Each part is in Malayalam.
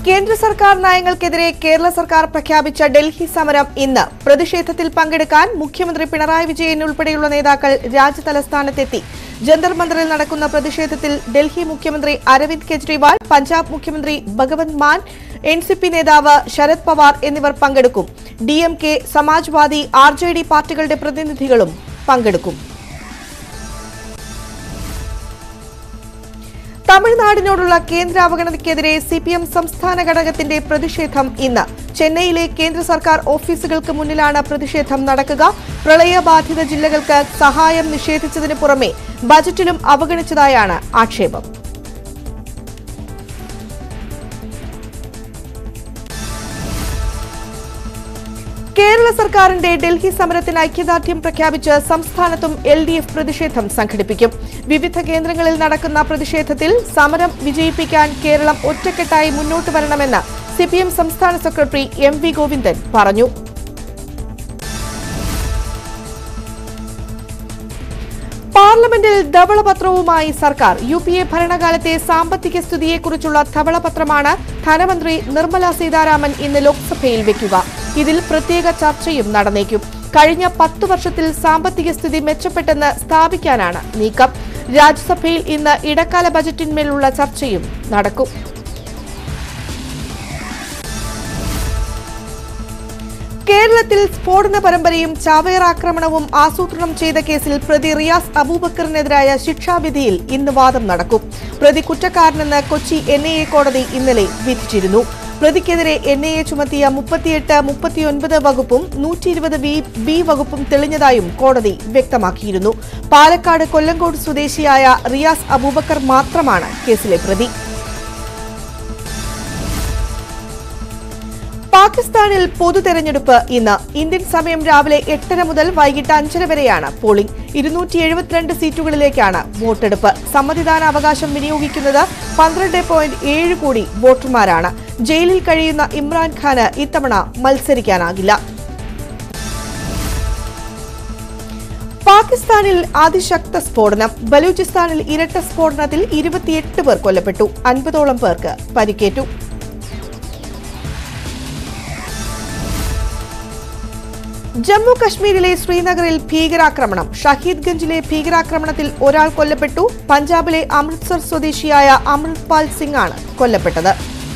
കേന്ദ്ര സർക്കാർ നയങ്ങൾക്കെതിരെ കേരള സർക്കാർ പ്രഖ്യാപിച്ച ഡൽഹി സമരം ഇന്ന് പ്രതിഷേധത്തിൽ പങ്കെടുക്കാൻ മുഖ്യമന്ത്രി പിണറായി വിജയൻ ഉൾപ്പെടെയുള്ള നേതാക്കൾ രാജ്യതലസ്ഥാനത്തെത്തി ജന്തർ മന്ദറിൽ നടക്കുന്ന പ്രതിഷേധത്തിൽ ഡൽഹി മുഖ്യമന്ത്രി അരവിന്ദ് കെജ്രിവാൾ പഞ്ചാബ് മുഖ്യമന്ത്രി Bhagwant Mann N C P നേതാവ് ശരത് പവാർ എന്നിവർ പങ്കെടുക്കും D M K Samajwadi R J D പാർട്ടികളുടെ പ്രതിനിധികളും പങ്കെടുക്കും തമിഴ്നാടിനോടുള്ള കേന്ദ്ര അവഗണനയ്ക്കെതിരെ സി പി എം സംസ്ഥാന ഘടകത്തിന്റെ പ്രതിഷേധം ഇന്ന് ചെന്നൈയിലെ കേന്ദ്ര സർക്കാർ ഓഫീസുകൾക്ക് മുന്നിലാണ് പ്രതിഷേധം നടക്കുക പ്രളയബാധിത ജില്ലകൾക്ക് സഹായം നിഷേധിച്ചതിന് പുറമെ ബജറ്റിലും അവഗണിച്ചതായാണ് ആക്ഷേപം കേരള സർക്കാരിന്റെ ഡൽഹി സമരത്തിന് ഐക്യദാർഢ്യം പ്രഖ്യാപിച്ച് സംസ്ഥാനത്തും എൽ ഡി എഫ് പ്രതിഷേധം സംഘടിപ്പിക്കും വിവിധ കേന്ദ്രങ്ങളിൽ നടക്കുന്ന പ്രതിഷേധത്തിൽ സമരം വിജയിപ്പിക്കാൻ കേരളം ഒറ്റക്കെട്ടായി മുന്നോട്ട് വരണമെന്ന് സിപിഎം സംസ്ഥാന സെക്രട്ടറി എം വി ഗോവിന്ദൻ പറഞ്ഞു പാർലമെന്റിൽ ധവളപത്രവുമായി സർക്കാർ യു പി എ ഭരണകാലത്തെ സാമ്പത്തിക സ്ഥിതിയെക്കുറിച്ചുള്ള ധവളപത്രമാണ് ധനമന്ത്രി നിർമ്മല സീതാരാമൻ ഇന്ന് ലോക്സഭയിൽ വെക്കുക ഇതിൽ പ്രത്യേക ചർച്ചയും നടന്നേക്കും കഴിഞ്ഞ പത്തു വർഷത്തിൽ സാമ്പത്തിക സ്ഥിതി മെച്ചപ്പെട്ടെന്ന് സ്ഥാപിക്കാനാണ് നീക്കം രാജ്യസഭയിൽ ഇന്ന് ഇടക്കാല ബജറ്റിന്മേലുള്ള ചർച്ചയും നടക്കും കേരളത്തിൽ സ്ഫോടന പരമ്പരയും ചാവേർ ആക്രമണവും ആസൂത്രണം ചെയ്ത കേസിൽ പ്രതി റിയാസ് അബൂബക്കറിനെതിരായ ശിക്ഷാവിധിയിൽ ഇന്ന് വാദം നടക്കും പ്രതി കുറ്റക്കാരനെന്ന് കൊച്ചി എൻ ഐ എ കോടതി ഇന്നലെ വിധിച്ചിരുന്നു പ്രതിക്കെതിരെ എൻ ഐ എ ചുമത്തിയ മുപ്പത്തിയെട്ട് മുപ്പത്തിയൊൻപത് വകുപ്പും നൂറ്റി ഇരുപത് ബി വകുപ്പും തെളിഞ്ഞതായും കോടതി വ്യക്തമാക്കിയിരുന്നു പാലക്കാട് കൊല്ലങ്കോട് സ്വദേശിയായ റിയാസ് അബൂബക്കർ മാത്രമാണ് കേസിലെ പ്രതി പാകിസ്ഥാനിൽ പൊതു തെരഞ്ഞെടുപ്പ് ഇന്ന് ഇന്ത്യൻ സമയം രാവിലെ എട്ടര മുതൽ വൈകിട്ട് അഞ്ചര വരെയാണ് പോളിംഗ് ഇരുന്നൂറ്റി എഴുപത്തിരണ്ട് സീറ്റുകളിലേക്കാണ് വോട്ടെടുപ്പ് സമ്മതിദാനാവകാശം വിനിയോഗിക്കുന്നത് പന്ത്രണ്ട് പോയിന്റ് ഏഴ് കോടി വോട്ടർമാരാണ് ജയിലിൽ കഴിയുന്ന ഇമ്രാൻഖാന് ഇത്തവണ മത്സരിക്കാനാകില്ല പാകിസ്ഥാനിൽ അതിശക്ത സ്ഫോടനം ബലൂചിസ്ഥാനിൽ ഇരട്ട സ്ഫോടനത്തിൽ ഇരുപത്തിയെട്ട് പേർ കൊല്ലപ്പെട്ടു അൻപതോളം പേർക്ക് പരിക്കേറ്റു ജമ്മു കശ്മീരിലെ ശ്രീനഗറിൽ ഭീകരാക്രമണം ഷഹീദ് ഗഞ്ചിലെ ഭീകരാക്രമണത്തിൽ ഒരാൾ കൊല്ലപ്പെട്ടു പഞ്ചാബിലെ അമൃത്സർ സ്വദേശിയായ അമൃത്പാൽ സിംഗ് ആണ് കൊല്ലപ്പെട്ടത്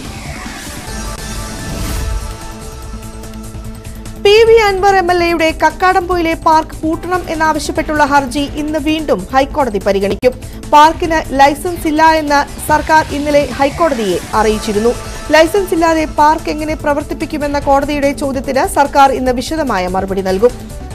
P V Anvar M L എയുടെ കക്കാടംപൊയിലെ പാർക്ക് പൂട്ടണം എന്നാവശ്യപ്പെട്ടുള്ള ഹർജി ഇന്ന് വീണ്ടും ഹൈക്കോടതി പരിഗണിക്കും പാർക്കിന് ലൈസൻസ് ഇല്ല എന്ന് സർക്കാർ ഇന്നലെ ഹൈക്കോടതിയെ അറിയിച്ചിരുന്നു ലൈസൻസ് ഇല്ലാതെ പാർക്ക് എങ്ങനെ പ്രവർത്തിപ്പിക്കുമെന്ന കോടതിയുടെ ചോദ്യത്തിന് സർക്കാർ ഇന്ന് വിശദമായ മറുപടി നൽകും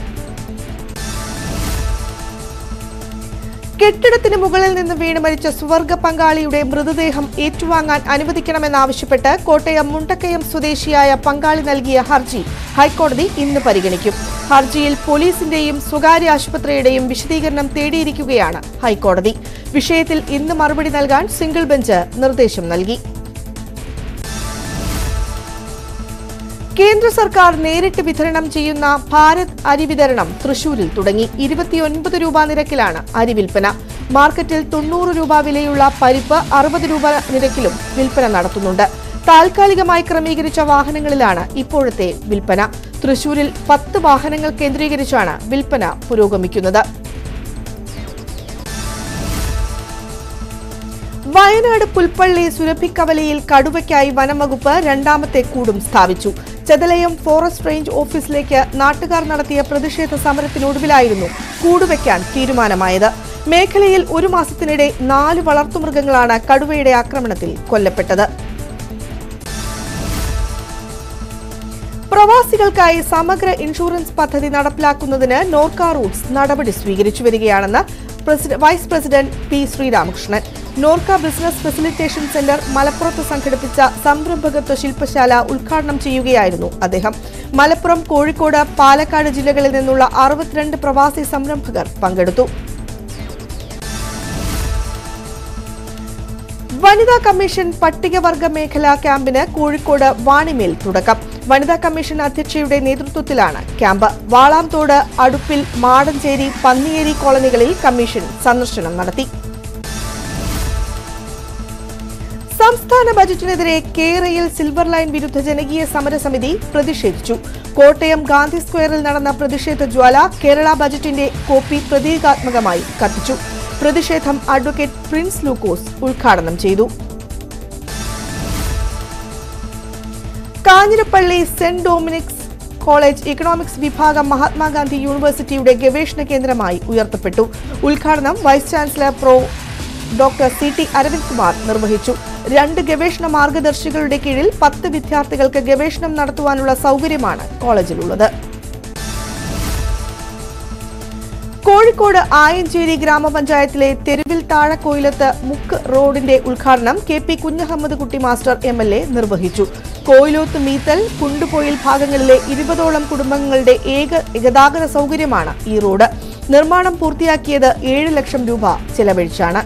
കെട്ടിടത്തിന് മുകളിൽ നിന്ന് വീണ് മരിച്ച സുവർഗ പങ്കാളിയുടെ മൃതദേഹം ഏറ്റുവാങ്ങാൻ അനുവദിക്കണമെന്നാവശ്യപ്പെട്ട് കോട്ടയം മുണ്ടക്കയം സ്വദേശിയായ പങ്കാളി നൽകിയ ഹർജി ഹൈക്കോടതി ഇന്ന് പരിഗണിക്കും ഹർജിയിൽ പോലീസിന്റെയും സ്വകാര്യ ആശുപത്രിയുടെയും വിശദീകരണം തേടിയിരിക്കുകയാണ് ഹൈക്കോടതി വിഷയത്തിൽ ഇന്ന് മറുപടി നൽകാൻ സിംഗിൾ ബെഞ്ച് നിർദ്ദേശം നൽകി കേന്ദ്ര സർക്കാർ നേരിട്ട് വിതരണം ചെയ്യുന്ന ഭാരത് അരി വിതരണം തൃശൂരിൽ തുടങ്ങി ഇരുപത്തിയൊൻപത് രൂപ നിരക്കിലാണ് അരി വിൽപ്പന മാർക്കറ്റിൽ തൊണ്ണൂറ് രൂപ വിലയുള്ള പരിപ്പ് അറുപത് രൂപ നിരക്കിലും വിൽപ്പന നടത്തുന്നുണ്ട് താൽക്കാലികമായി ക്രമീകരിച്ച വാഹനങ്ങളിലാണ് ഇപ്പോഴത്തെ വിൽപ്പന തൃശൂരിൽ പത്ത് വാഹനങ്ങൾ കേന്ദ്രീകരിച്ചാണ് വിൽപ്പന പുരോഗമിക്കുന്നത് വയനാട് പുൽപ്പള്ളി സുരഭിക്കവലയിൽ കടുവയ്ക്കായി വനംവകുപ്പ് രണ്ടാമത്തെ കൂടും സ്ഥാപിച്ചു ചെതലയം ഫോറസ്റ്റ് റേഞ്ച് ഓഫീസിലേക്ക് നാട്ടുകാർ നടത്തിയ പ്രതിഷേധ സമരത്തിനൊടുവിലായിരുന്നു കൂടുവയ്ക്കാൻ തീരുമാനമായത് മേഖലയിൽ ഒരു മാസത്തിനിടെ നാല് വളർത്തുമൃഗങ്ങളാണ് കടുവയുടെ ആക്രമണത്തിൽ കൊല്ലപ്പെട്ടത് പ്രവാസികൾക്കായി സമഗ്ര ഇൻഷുറൻസ് പദ്ധതി നടപ്പിലാക്കുന്നതിന് നോർക്ക റൂട്ട്സ് നടപടി സ്വീകരിച്ചു വരികയാണെന്ന് president- vice president P Sreeramakrishnan Norka business facilitation centre മലപ്പുറത്ത് സംഘടിപ്പിച്ച സംരംഭകത്വ ശില്പശാല ഉദ്ഘാടനം ചെയ്യുകയായിരുന്നു അദ്ദേഹം മലപ്പുറം കോഴിക്കോട് പാലക്കാട് ജില്ലകളിൽ നിന്നുള്ള അറുപത്തിരണ്ട് പ്രവാസി സംരംഭകർ പങ്കെടുത്തു വനിതാ കമ്മീഷൻ പട്ടികവർഗ മേഖലാ ക്യാമ്പിന് കോഴിക്കോട് വാണിമേൽ തുടക്കം വനിതാ കമ്മീഷൻ അധ്യക്ഷയുടെ നേതൃത്വത്തിലാണ് ക്യാമ്പ് വാളാംതോട് അടുപ്പിൽ മാടഞ്ചേരി പന്നിയേരി കോളനികളിൽ കമ്മീഷൻ സന്ദർശനം നടത്തി സംസ്ഥാന ബജറ്റിനെതിരെ കേരയിൽ സിൽവർ ലൈൻ വിരുദ്ധ ജനകീയ സമരസമിതി പ്രതിഷേധിച്ചു കോട്ടയം ഗാന്ധി സ്ക്വയറിൽ നടന്ന പ്രതിഷേധ ജ്വാല കേരള ബജറ്റിന്റെ കോപ്പി പ്രതീകാത്മകമായി കത്തിച്ചു പ്രതിഷേധം അഡ്വക്കേറ്റ് പ്രിൻസ് ലൂക്കോസ് ഉദ്ഘാടനം ചെയ്തു Kanjirappally saint Dominic's college economics വിഭാഗം മഹാത്മാഗാന്ധി യൂണിവേഴ്സിറ്റിയുടെ ഗവേഷണ കേന്ദ്രമായി ഉയർത്തപ്പെട്ടു ഉദ്ഘാടനം vice chancellor pro doctor C T Aravind Kumar നിർവഹിച്ചു രണ്ട് ഗവേഷണ മാർഗദർശികളുടെ കീഴിൽ പത്ത് വിദ്യാർത്ഥികൾക്ക് ഗവേഷണം നടത്തുവാനുള്ള സൗകര്യമാണ് കോളേജിലുള്ളത് കോഴിക്കോട് ആയഞ്ചേരി ഗ്രാമപഞ്ചായത്തിലെ തെരുവിൽ താഴക്കോയിലത്ത് മുക്ക് റോഡിന്റെ ഉദ്ഘാടനം കെ പി കുഞ്ഞഹമ്മദ് കുട്ടി മാസ്റ്റർ എം എൽ എ നിർവഹിച്ചു കോയിലോത്ത് മീത്തൽ കുണ്ടുപോയിൽ ഭാഗങ്ങളിലെ ഇരുപതോളം കുടുംബങ്ങളുടെ ഏക ഗതാഗത സൗകര്യമാണ് ഈ റോഡ് നിർമ്മാണം പൂർത്തിയാക്കിയത് ഏഴ് ലക്ഷം രൂപ ചെലവഴിച്ചാണ്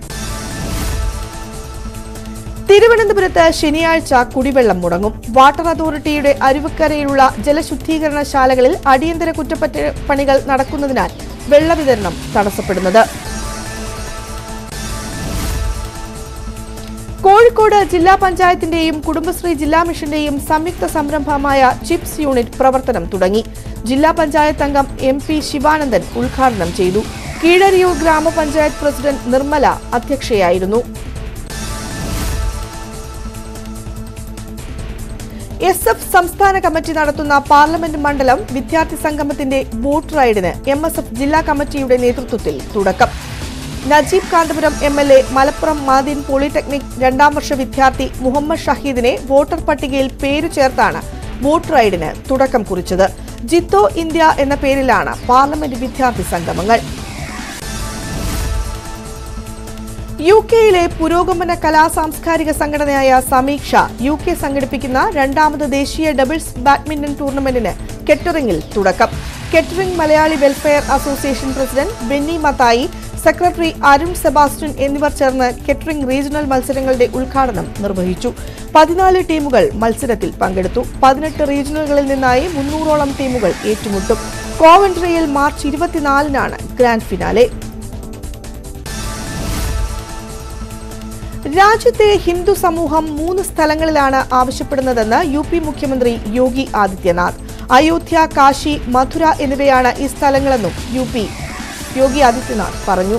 തിരുവനന്തപുരത്ത് ശനിയാഴ്ച കുടിവെള്ളം മുടങ്ങും വാട്ടർ അതോറിറ്റിയുടെ അരുവിക്കരയിലുള്ള ജലശുദ്ധീകരണ ശാലകളിൽ അടിയന്തര കുറ്റപ്പണികൾ നടക്കുന്നതിനാൽ വെള്ളവിതരണം തടസ്സപ്പെടുന്നത് കോഴിക്കോട് ജില്ലാ പഞ്ചായത്തിന്റെയും കുടുംബശ്രീ ജില്ലാ മിഷന്റെയും സംയുക്ത സംരംഭമായ ചിപ്സ് യൂണിറ്റ് പ്രവർത്തനം തുടങ്ങി ജില്ലാ പഞ്ചായത്ത് അംഗം എം പി ശിവാനന്ദൻ ഉദ്ഘാടനം ചെയ്തു കീഴരിയൂർ ഗ്രാമപഞ്ചായത്ത് പ്രസിഡന്റ് നിർമ്മല അധ്യക്ഷയായിരുന്നു എസ് എഫ് സംസ്ഥാന കമ്മിറ്റി നടത്തുന്ന പാർലമെന്റ് മണ്ഡലം വിദ്യാർത്ഥി സംഗമത്തിന്റെ ബോട്ട് റൈഡിന് എം എസ് എഫ് ജില്ലാ കമ്മിറ്റിയുടെ നേതൃത്വത്തിൽ തുടക്കം Najeeb Kanthapuram M L A Malappuram Madeen polytechnic രണ്ടാം വർഷ വിദ്യാർത്ഥി മുഹമ്മദ് ഷഹീദിനെ വോട്ടർ പട്ടികയിൽ പേരു ചേർത്താണ് ബോട്ട് റൈഡിന് തുടക്കം കുറിച്ചത് ജിത്തോ ഇന്ത്യ എന്ന പേരിലാണ് പാർലമെന്റ് വിദ്യാർത്ഥി സംഗമങ്ങൾ യു കെയിലെ പുരോഗമന കലാ സാംസ്കാരിക സംഘടനയായ സമീക്ഷ യു കെ സംഘടിപ്പിക്കുന്ന രണ്ടാമത് ദേശീയ ഡബിൾസ് ബാഡ്മിന്റൺ ടൂർണമെന്റിന് കെറ്ററിംഗിൽ തുടക്കം Kettering Malayali welfare association president Benny Mathai secretary Arun Sebastian എന്നിവർ ചേർന്ന് കെറ്ററിംഗ് റീജിയണൽ മത്സരങ്ങളുടെ ഉദ്ഘാടനം നിർവഹിച്ചു പതിനാല് ടീമുകൾ മത്സരത്തിൽ പങ്കെടുത്തു പതിനെട്ട് റീജിയണലുകളിൽ നിന്നായി മുന്നൂറോളം ടീമുകൾ ഏറ്റുമുട്ടും കോവൻട്രിയിൽ മാർച്ച് ഇരുപത്തിനാലിനാണ് ഗ്രാൻഡ് ഫിനാലെ രാജ്യത്തെ ഹിന്ദു സമൂഹം മൂന്ന് സ്ഥലങ്ങളിലാണ് ആവശ്യപ്പെടുന്നതെന്ന് യു പി മുഖ്യമന്ത്രി യോഗി ആദിത്യനാഥ് അയോധ്യ കാശി മഥുര എന്നിവയാണ് ഈ സ്ഥലങ്ങളെന്നും യു പി യോഗി ആദിത്യനാഥ് പറഞ്ഞു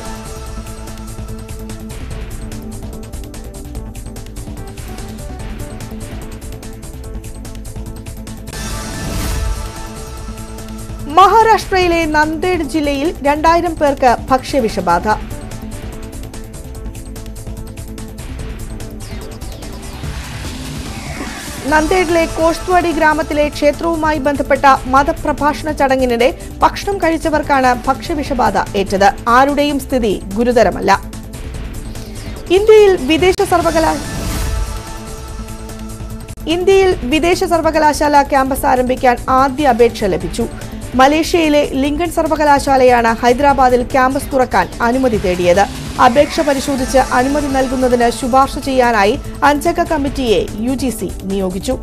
മഹാരാഷ്ട്രയിലെ നന്ദേഡ് ജില്ലയിൽ രണ്ടായിരം പേർക്ക് ഭക്ഷ്യവിഷബാധ നന്ദേഡിലെ കോഷ്ത്വാടി ഗ്രാമത്തിലെ ക്ഷേത്രവുമായി ബന്ധപ്പെട്ട മതപ്രഭാഷണ ചടങ്ങിനിടെ ഭക്ഷണം കഴിച്ചവർക്കാണ് ഭക്ഷ്യവിഷബാധ ഏറ്റത് ആരുടെയും സ്ഥിതി ഗുരുതരമല്ല ഇന്ത്യയിൽ വിദേശ സർവകലാ ഇന്ത്യയിൽ വിദേശ സർവകലാശാല ക്യാമ്പസ് ആരംഭിക്കാൻ ആദ്യ അപേക്ഷ ലഭിച്ചു മലേഷ്യയിലെ ലിങ്കൺ സർവകലാശാലയാണ് ഹൈദരാബാദിൽ ക്യാമ്പസ് തുറക്കാൻ അനുമതി തേടിയത് അപേക്ഷ പരിശോധിച്ച് അനുമതി നൽകുന്നതിന് ശുപാർശ ചെയ്യാനായി അഞ്ചംഗ കമ്മിറ്റിയെ യു നിയോഗിച്ചു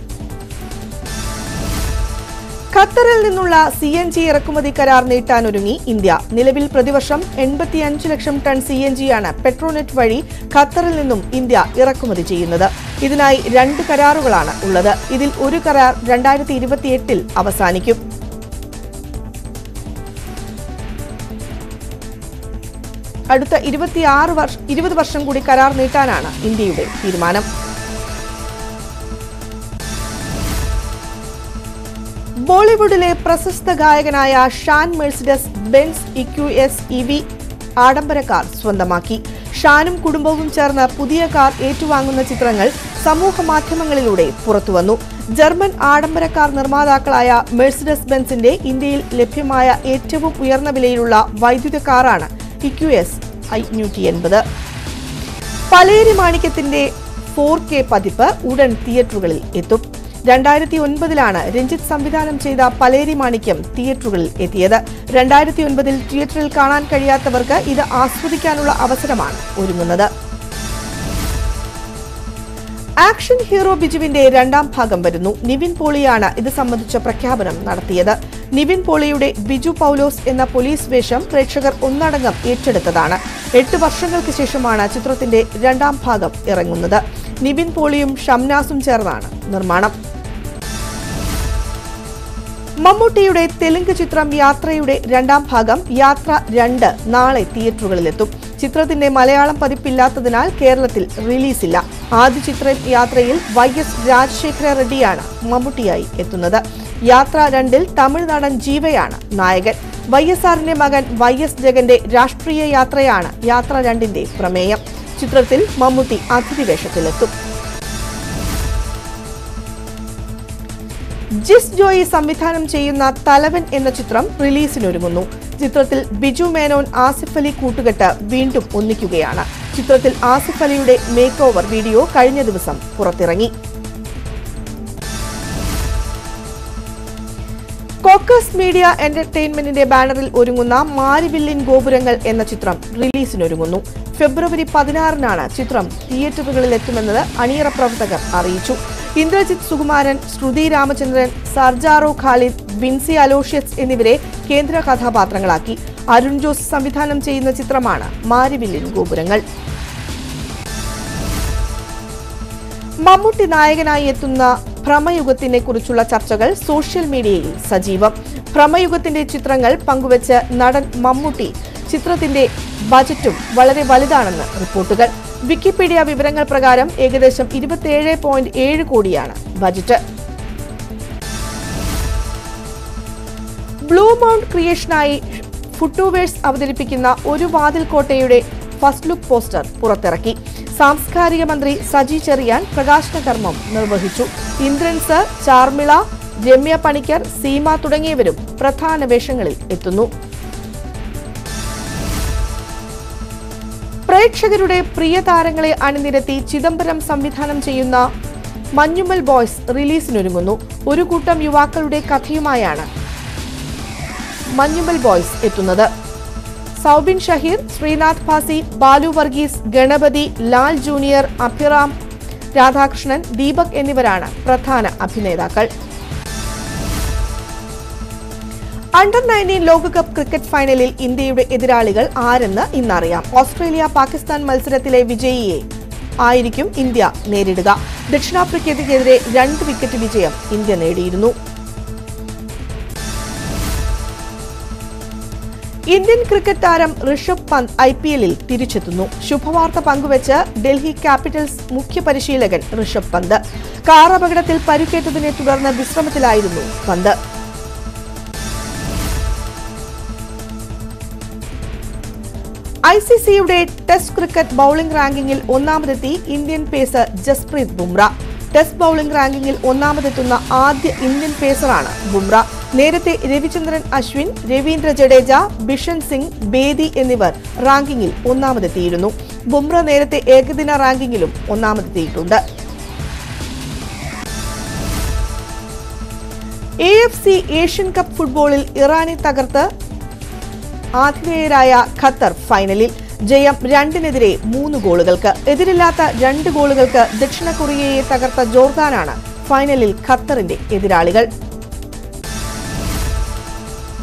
ഖത്തറിൽ നിന്നുള്ള സി എൻ ജി ഇറക്കുമതി കരാർ നീട്ടാനൊരുങ്ങി ഇന്ത്യ നിലവിൽ പ്രതിവർഷം എൺപത്തിയഞ്ച് ലക്ഷം ടൺ സി എൻ ജിയാണ് പെട്രോനെറ്റ് വഴി ഖത്തറിൽ നിന്നും ഇന്ത്യ ഇറക്കുമതി ചെയ്യുന്നത് ഇതിനായി രണ്ട് കരാറുകളാണ് ഉള്ളത് ഇതിൽ ഒരു കരാർ രണ്ടായിരത്തി ഇരുപത്തിയെട്ടിൽ അവസാനിക്കും അടുത്ത ഇരുപത്തിയാറ് വർഷം ഇരുപത് വർഷം കൂടി കരാർ നീട്ടാനാണ് ഇന്ത്യയുടെ തീരുമാനം ബോളിവുഡിലെ പ്രശസ്ത ഗായകനായ Shaan Mercedes Benz EQ S E V ആഡംബര കാർ സ്വന്തമാക്കി ഷാനും കുടുംബവും ചേർന്ന് പുതിയ കാർ ഏറ്റുവാങ്ങുന്ന ചിത്രങ്ങൾ സമൂഹ മാധ്യമങ്ങളിലൂടെ പുറത്തുവന്നു ജർമ്മൻ ആഡംബര കാർ നിർമ്മാതാക്കളായ മെഴ്സിഡസ് ബെൻസിന്റെ ഇന്ത്യയിൽ ലഭ്യമായ ഏറ്റവും ഉയർന്ന വിലയിലുള്ള വൈദ്യുത കാറാണ് ഇക്യു എസ് അഞ്ഞൂറ്റി എൺപത് പലേരി മാണിക്യത്തിന്റെ ഫോർ കെ പതിപ്പ് ഉടൻ തിയേറ്ററുകളിൽ എത്തും രണ്ടായിരത്തി ഒൻപതിലാണ് രഞ്ജിത്ത് സംവിധാനം ചെയ്ത പലേരി മാണിക്യം തിയേറ്ററുകളിൽ എത്തിയത് രണ്ടായിരത്തി ഒൻപതിൽ തിയേറ്ററിൽ കാണാൻ കഴിയാത്തവർക്ക് ഇത് ആസ്വദിക്കാനുള്ള അവസരമാണ് ഒരുങ്ങുന്നത് ആക്ഷൻ ഹീറോ ബിജുവിന്റെ രണ്ടാം ഭാഗം വരുന്നു നിവിൻ പോളിയാണ് ഇത് സംബന്ധിച്ച പ്രഖ്യാപനം നടത്തിയത് നിവിൻ പോളിയുടെ ബിജു പൗലോസ് എന്ന പോലീസ് വേഷം പ്രേക്ഷകർ ഒന്നടങ്കം ഏറ്റെടുത്തതാണ് എട്ട് വർഷങ്ങൾക്ക് ശേഷമാണ് ചിത്രത്തിന്റെ രണ്ടാം ഭാഗം ഇറങ്ങുന്നത് നിവിൻ പോളിയും ഷംനാസും ചേർന്നാണ് നിർമ്മാണം മമ്മൂട്ടിയുടെ തെലുങ്ക് ചിത്രം യാത്രയുടെ രണ്ടാം ഭാഗം യാത്ര രണ്ട് നാളെ തിയേറ്ററുകളിലെത്തും ചിത്രത്തിന്റെ മലയാളം പതിപ്പില്ലാത്തതിനാൽ കേരളത്തിൽ റിലീസില്ല ആദ്യ ചിത്ര യാത്രയിൽ വൈ എസ് രാജശേഖര റെഡ്ഡിയാണ് മമ്മൂട്ടിയായി എത്തുന്നത് യാത്ര രണ്ടിൽ തമിഴ് നടൻ ജീവയാണ് നായകൻ വൈ എസ് ആറിന്റെ മകൻ വൈ എസ് ജഗന്റെ രാഷ്ട്രീയ യാത്രയാണ് യാത്ര രണ്ടിന്റെ പ്രമേയം ചിത്രത്തിൽ മമ്മൂട്ടി അതിഥി വേഷത്തിലെത്തും ജിസ് ജോയി സംവിധാനം ചെയ്യുന്ന തലവൻ എന്ന ചിത്രം റിലീസിനൊരുങ്ങുന്നു ചിത്രത്തിൽ ബിജു മേനോൻ ആസിഫ് അലി കൂട്ടുകെട്ട് വീണ്ടും ഒന്നിക്കുകയാണ് ചിത്രത്തിൽ ആസിഫ് അലിയുടെ മേക്ക് ഓവർ വീഡിയോ കഴിഞ്ഞ ദിവസം പുറത്തിറങ്ങി കോക്കസ് മീഡിയ എന്റർടൈൻമെന്റിന്റെ ബാനറിൽ ഒരുങ്ങുന്ന മാരിവില്ലിൻ ഗോപുരങ്ങൾ എന്ന ചിത്രം റിലീസിനൊരുങ്ങുന്നു ഫെബ്രുവരി പതിനാറിനാണ് ചിത്രം തിയേറ്ററുകളിൽ എത്തുമെന്നത് അണിയറ പ്രവർത്തകർ അറിയിച്ചു ഇന്ദ്രജിത് സുകുമാരൻ ശ്രുതി രാമചന്ദ്രൻ സർജാറോ ഖാലിദ് വിൻസി അലോഷ്യസ് എന്നിവരെ കേന്ദ്ര കഥാപാത്രങ്ങളാക്കി അരുൺ ജോസ് സംവിധാനം ചെയ്യുന്ന ചിത്രമാണ് മാരിവില്ലിൻ ഗോപുരങ്ങൾ മമ്മൂട്ടി നായകനായി എത്തുന്ന ഭ്രമയുഗത്തിനെ കുറിച്ചുള്ള ചർച്ചകൾ സോഷ്യൽ മീഡിയയിൽ സജീവം ഭ്രമയുഗത്തിന്റെ ചിത്രങ്ങൾ പങ്കുവച്ച് നടൻ മമ്മൂട്ടി ചിത്രത്തിന്റെ ബജറ്റും വളരെ വലുതാണെന്ന് റിപ്പോർട്ടുകൾ വിക്കിപീഡിയ വിവരങ്ങൾ പ്രകാരം ഏകദേശം ഇരുപത്തിയേഴ് പോയിന്റ് ഏഴ് കോടിയാണ് ബജറ്റ് ബ്ലൂ മൗണ്ട് ക്രിയേഷനായി ഫുട്ടൂവേഴ്സ് അവതരിപ്പിക്കുന്ന ഒരു വാതിൽ കോട്ടയുടെ ഫസ്റ്റ് ലുക്ക് പോസ്റ്റർ പുറത്തിറക്കി സാംസ്കാരിക മന്ത്രി സജി ചെറിയാൻ പ്രകാശന കർമ്മം നിർവഹിച്ചു ഇന്ദ്രൻസ് ചാർമിള രമ്യ പണിക്കർ സീമ തുടങ്ങിയവരും പ്രധാന വേഷങ്ങളിൽ എത്തുന്നു പ്രേക്ഷകരുടെ പ്രിയ താരങ്ങളെ അണിനിരത്തി ചിദംബരം സംവിധാനം ചെയ്യുന്ന മഞ്ഞുമൽ ബോയ്സ് റിലീസിനൊരുങ്ങുന്നു ഒരു കൂട്ടം യുവാക്കളുടെ കഥയുമായാണ് മഞ്ഞുമൽ ബോയ്സ് എത്തുന്നത് സൗബിൻ ഷഹീർ ശ്രീനാഥ് ഭാസി ബാലു വർഗീസ് ഗണപതി ലാൽ ജൂനിയർ അഭിറാം രാധാകൃഷ്ണൻ ദീപക് എന്നിവരാണ് പ്രധാന അഭിനേതാക്കൾ അണ്ടർ നയൻറ്റീൻ ലോകകപ്പ് ക്രിക്കറ്റ് ഫൈനലിൽ ഇന്ത്യയുടെ എതിരാളികൾ ആരെന്ന് ഇന്നറിയാം ഓസ്ട്രേലിയ പാകിസ്ഥാൻ മത്സരത്തിലെ വിജയിയെ ആയിരിക്കും ഇന്ത്യ നേരിടുക ദക്ഷിണാഫ്രിക്കയ്ക്കെതിരെ രണ്ട് വിക്കറ്റ് വിജയം ഇന്ത്യ നേടിയിരുന്നു ഇന്ത്യൻ ക്രിക്കറ്റ് താരം ഋഷഭ് പന്ത് ഐ പി എല്ലിൽ തിരിച്ചെത്തുന്നു ശുഭവാർത്ത പങ്കുവച്ച് ഡൽഹി ക്യാപിറ്റൽസ് മുഖ്യ പരിശീലകൻ ഋഷഭ് പന്ത് കാർ അപകടത്തിൽ പരിക്കേറ്റതിനെ തുടർന്ന് വിശ്രമത്തിലായിരുന്നു പന്ത് ഐ സി സിയുടെ ടെസ്റ്റ് ക്രിക്കറ്റ് ബൌളിംഗ് റാങ്കിങ്ങിൽ ഒന്നാമതെത്തി Indian pacer Jasprit Bumrah test bowling റാങ്കിങ്ങിൽ ഒന്നാമതെത്തുന്ന ആദ്യ ഇന്ത്യൻ പേസറാണ് ബുംറ നേരത്തെ രവിചന്ദ്രൻ അശ്വിൻ രവീന്ദ്ര ജഡേജ ബിഷൻ സിംഗ് ബേദി എന്നിവർ റാങ്കിങ്ങിൽ ഒന്നാമതെത്തിയിരുന്നു ബുംറ നേരത്തെ ഏകദിന റാങ്കിങ്ങിലും ഒന്നാമതെത്തിയിട്ടുണ്ട് A F C Asian cup ഫുട്ബോളിൽ ഇറാനെ തകർത്ത് ആതിഥേയരായ ഖത്തർ ഫൈനലിൽ ജയം രണ്ടിനെതിരെ മൂന്ന് ഗോളുകൾക്ക് എതിരില്ലാത്ത രണ്ട് ഗോളുകൾക്ക് ദക്ഷിണ കൊറിയയെ തകർത്ത ജോർദാനാണ് ഫൈനലിൽ ഖത്തറിന്റെ എതിരാളികൾ